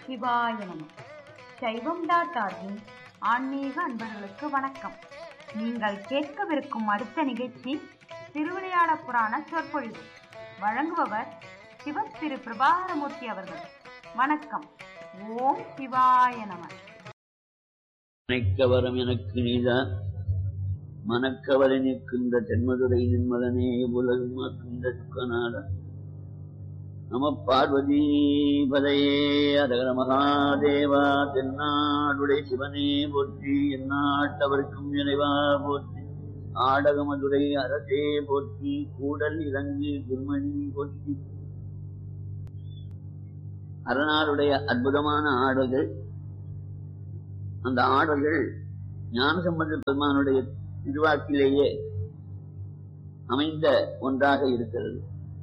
சிவாய நம சைவம் டாட் ஆர்கின் ஆன்மீக அன்பர்களுக்கு வணக்கம் நீங்கள் கேட்கவிருக்கும் அடுத்த நிகழ்ச்சி திருவிளையாட புராண சொற்பொழிவு வழங்குபவர் சிவ திரு பிரபாகரமூர்த்தி அவர்கள் வணக்கம் ஓம் சிவாய நம மனைக்கவரம் எனக்கு நீதான் மனக்கவலை நிற்கின்ற தென்மதுரை நின்மலனே உலகம் மாற்றுகின்ற துக்கநாதன் நம பார்வதி பதையே அதகர மகாதேவா தென்னாடுடைய சிவனே போற்றி எந்நாட்டவர்க்கும் இறைவா போற்றி ஆடகமதுரை அரசே போற்றி கூடல் இறங்கு குருமணி போற்றி அரணாருடைய அற்புதமான ஆடல்கள் அந்த ஆடல்கள் ஞானசம்பந்த பெருமானுடைய திருவாக்கிலேயே அமைந்த ஒன்றாக இருக்கிறது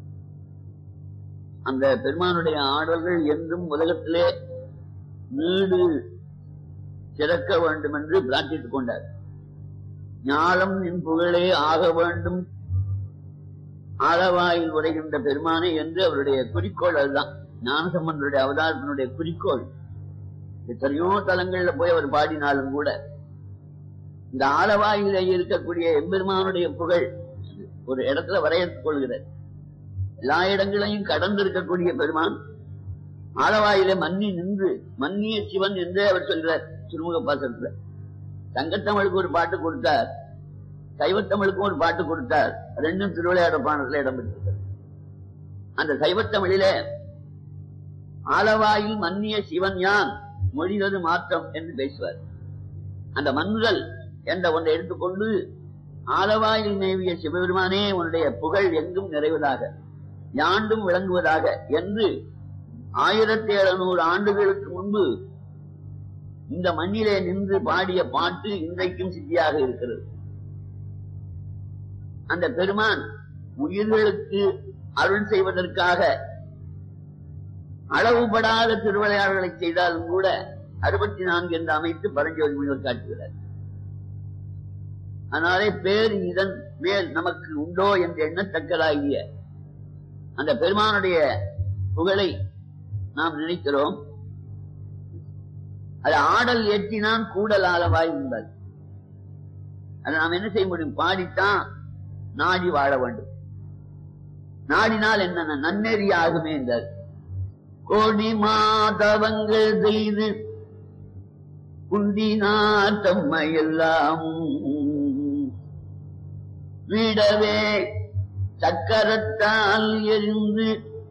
அந்த பெருமானுடைய ஆடல்கள் என்றும் உலகத்திலே நீடு சிறக்க வேண்டும் என்று பிரார்த்தித்துக் கொண்டார் ஞானம் என் புகழே ஆக வேண்டும் ஆளவாயில் உரைகின்ற பெருமானே என்று அவருடைய குறிக்கோள் அதுதான் ஞானசம்பந்தருடைய அவதாரத்தினுடைய குறிக்கோள் எத்தனையோ தலங்கள்ல போய் அவர் பாடினாலும் கூட இந்த ஆலவாயில இருக்கக்கூடிய எம்பெருமானுடைய புகழ் ஒரு இடத்துல வரையறுத்துக் கொள்கிறார் எல்லா இடங்களையும் கடந்து இருக்கக்கூடிய பெருமான் ஆலவாயில மன்னி நின்று மன்னிய சிவன் என்றே அவர் சொல்கிறார் திருமுக பாசத்துல தங்கத்தமிழுக்கு ஒரு பாட்டு கொடுத்தார் சைவத்தமிழுக்கும் ஒரு பாட்டு கொடுத்தார் ரெண்டும் திருவிளையாட பாடத்துல இடம்பெற்றிருக்கிறது அந்த சைவத்தமிழிலே ஆலவாயில் மன்னிய சிவன் யான் மொழிவது மாற்றம் என்று பேசுவார் அந்த மன்னுதல் என்ற ஒன்றை எடுத்துக்கொண்டு ஆலவாயில் மேவிய சிவபெருமானே உன்னுடைய புகழ் எங்கும் நிறைவதாக யாண்டும் விளங்குவதாக என்று ஆயிரத்தி எழுநூறு ஆண்டுகளுக்கு முன்பு இந்த மண்ணிலே நின்று பாடிய பாட்டு இன்றைக்கும் சித்தியாக இருக்கிறது அந்த பெருமான் உயிர்களுக்கு அருள் செய்வதற்காக அளவுபடாத திருவிளையாடல்களை செய்தாலும் கூட அறுபத்தி நான்கு என்று அமைத்து பரஞ்சோதி முனிவர் காட்டுகிறார் அதனாலே பேர் இதன் மேல் நமக்கு உண்டோ என்று எண்ணத்தக்கதாகிய அந்த பெருமானுடைய புகழை நாம் நினைக்கிறோம் அது ஆடல் ஏற்றினான் கூடல் ஆளவாய் உண்டால் அதை நாம் என்ன செய்ய முடியும் பாடித்தான் நாடி வாழ வேண்டும் நாடினால் என்ன நன்னெறி ஆகுமே என்றார் கோடி மாதவங்கள் செய்து குண்டினார் தம்மையெல்லாம் விடவே சக்கரத்தால் எரிந்து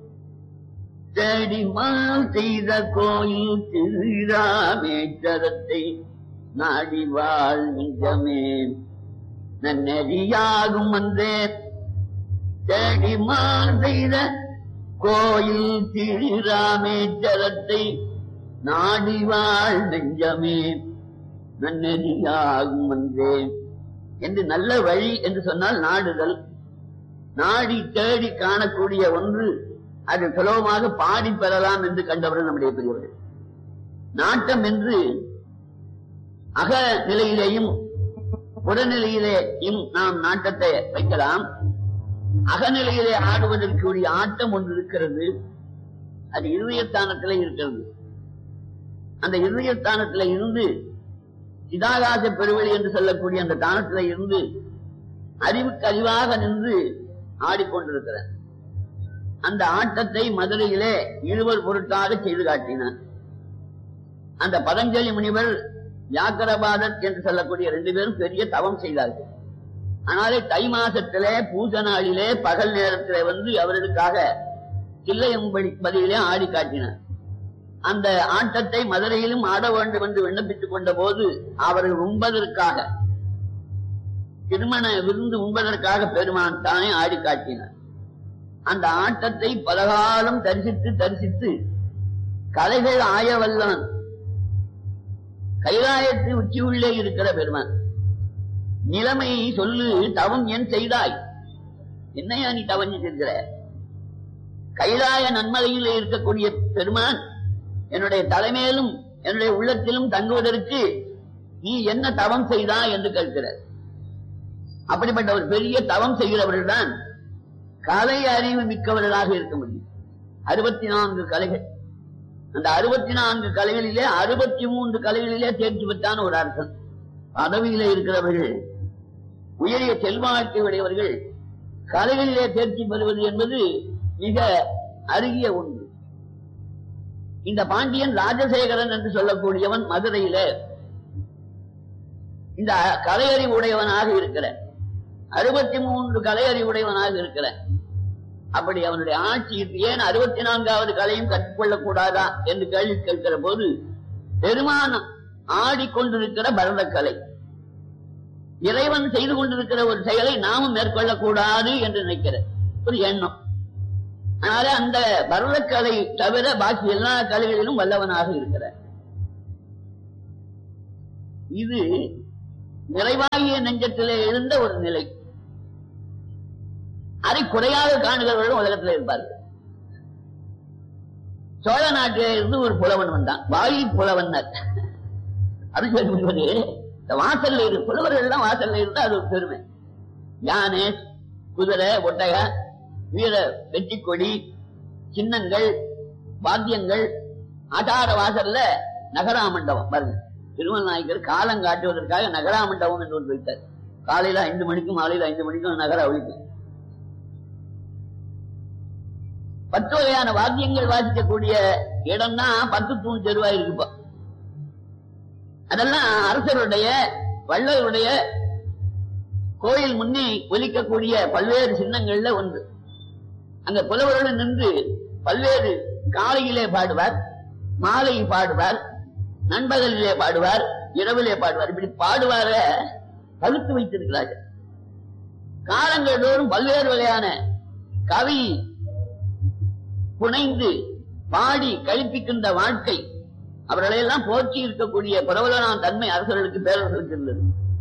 தேடிமால் செய்த கோயில் திருராமேச்சரத்தை நாடி வாழ் நிஜமே நன்னெறியாகும் வந்தே தேடிமால் செய்த கோயில் திருராமேச்சரத்தை நாடி வாழ் நெஞ்சமே நன்னெறியாகும் வந்தேன் என்று நல்ல வழி என்று சொன்னால் நாடுதல் நாடி தேடி காணக்கூடிய ஒன்று அது சுலபமாக பாடி பெறலாம் என்று கண்டவர்கள் நம்முடைய பெரியவர்கள் நாட்டம் என்று அக நிலையிலேயும் புறநிலையிலேயும் நாம் நாட்டத்தை வைக்கலாம் அகநிலையிலே ஆடுவதற்குரிய ஆட்டம் ஒன்று இருக்கிறது அது இருதயஸ்தானத்திலே இருக்கிறது அந்த இருதயஸ்தானத்திலே இருந்து சிதாகாச பெருவெளி என்று சொல்லக்கூடிய அந்த தானத்திலே இருந்து அறிவுக்கு அறிவாக நின்று ஆடிக்கொண்டிருக்கிறார் அந்த ஆட்டத்தை மதுரையிலே இருவர் பொருட்டாக செய்து காட்டினார் அந்த பதஞ்சலி முனிவர் வியாக்கரபாதர் என்று சொல்லக்கூடிய ரெண்டு பேரும் பெரிய தவம் செய்தார்கள் ஆனாலே தை மாசத்திலே பூஜ நாளிலே பகல் நேரத்திலே வந்து அவர்களுக்காக சில்லையம்படி பதிலே ஆடி காட்டினார் அந்த ஆட்டத்தை மதுரையிலும் ஆட வேண்டும் என்று விண்ணப்பித்துக் கொண்ட போது அவர்கள் உண்பதற்காக திருமண விருந்து உண்பதற்காக பெருமான் தானே ஆடி காட்டினார் அந்த ஆட்டத்தை பலகாலம் தரிசித்து தரிசித்து கலைகள் ஆயவல்லான் கைலாயத்து உச்சி உள்ளே இருக்கிற பெருமான் நிலைமை சொல்லு தவம் என் செய்தாய் என்னையா நீ தவம் செய்திருக்கிற கைலாய நன்மலையில் இருக்கக்கூடிய பெருமான் என்னுடைய தலைமையிலும் என்னுடைய உள்ளத்திலும் தங்குவதற்கு நீ என்ன தவம் செய்தா என்று கேட்கிறார் அப்படிப்பட்ட ஒரு பெரிய தவம் செய்கிறவர்கள் தான் கலை அறிவு மிக்கவர்களாக இருக்க முடியும் அறுபத்தி நான்கு கலைகள் அந்த அறுபத்தி நான்கு கலைகளிலே அறுபத்தி மூன்று கலைகளிலே தேர்ச்சி பெற்றான ஒரு அரசன் பதவியிலே இருக்கிறவர்கள் உயரிய செல்வாக்கை உடையவர்கள் கலைகளிலே தேர்ச்சி பெறுவது என்பது மிக அருகிய ஒன்று இந்த பாண்டியன் ராஜசேகரன் என்று சொல்லக்கூடியவன் மதுரையில இந்த கலையறிவு உடையவனாக இருக்கிற அறுபத்தி மூன்று கலையறிவு உடையவனாக இருக்கிற அப்படி அவனுடைய ஆட்சி ஏன் அறுபத்தி நான்காவது கலையும் கற்றுக்கொள்ளக் கூடாதா என்று கேள்வி கேட்கிற போது பெருமான் ஆடிக்கொண்டிருக்கிற பரதக்கலை இறைவன் செய்து கொண்டிருக்கிற ஒரு செயலை நாமும் மேற்கொள்ளக்கூடாது என்று நினைக்கிற ஒரு எண்ணம் அதனால அந்த பரதக்கலை தவிர பாக்கி எல்லா கலைகளிலும் வல்லவனாக இருக்கிறார் இது நிறைவாகிய நெஞ்சத்திலே எழுந்த ஒரு நிலை அதை குறையாக காணுகிறவர்களும் உலகத்தில் இருப்பார்கள் சோழ நாட்டிலே இருந்து ஒரு புலவன் வந்தான் வாயு புலவன்னர் அது சொல்வது இந்த வாசல்ல இரு புலவர்கள் எல்லாம் வாசல்ல இருந்தா அது ஒரு பெருமை யானை குதிரை ஒட்டக வீர வெற்றி கொடி சின்னங்கள் வாத்தியங்கள் ஆட்டார வாசல்ல நகரா மண்டபம் பாருங்க திருமல் நாயக்கர் காலம் காட்டுவதற்காக நகரா மண்டபம் என்று ஒன்று வைத்தார் காலையில ஐந்து மணிக்கும் மாலையில ஐந்து மணிக்கும் நகர ஒழிக்கும் பத்து வகையான வாத்தியங்கள் வாசிக்கக்கூடிய இடம் தான் பத்து தூண் தெருவா இருக்குப்பா அதெல்லாம் அரசருடைய வள்ளலுடைய கோயில் முன்னே ஒலிக்கக்கூடிய பல்வேறு சின்னங்கள்ல ஒன்று அங்க புலவருடன் நின்று பல்வேறு காலையிலே பாடுவார் மாலை பாடுவார் நண்பகலிலே பாடுவார் இரவிலே பாடுவார் இப்படி பாடுவார பகுத்து வைத்திருக்கிறார்கள் காலங்கள் தோறும் பல்வேறு வகையான கவி புனைந்து பாடி கழிப்பிக்கின்ற வாழ்க்கை அவர்களை எல்லாம் போற்றி இருக்கக்கூடிய பிரபலனான தன்மை அரசர்களுக்கு பேரரசர்களுக்கு இருந்தது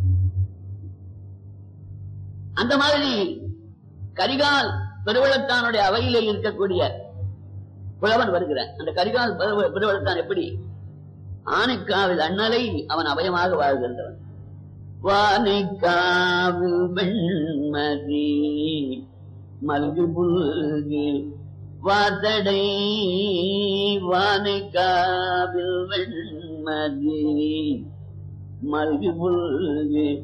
அந்த மாதிரி கரிகால் பெருவளத்தானுடைய அவையிலே இருக்கக்கூடிய புலவன் வருகிறான் அந்த கரிகால் பெருவ- பெருவளத்தான் எப்படி ஆனைக்காவில் அண்ணலை அவன் அபயமாக வாழ்கின்றவன் வானைக்காவில் வெண்மதி மல்கு புல்கு வாதடை வானைக்காவில் வெண்மதி மல்கு புல்கு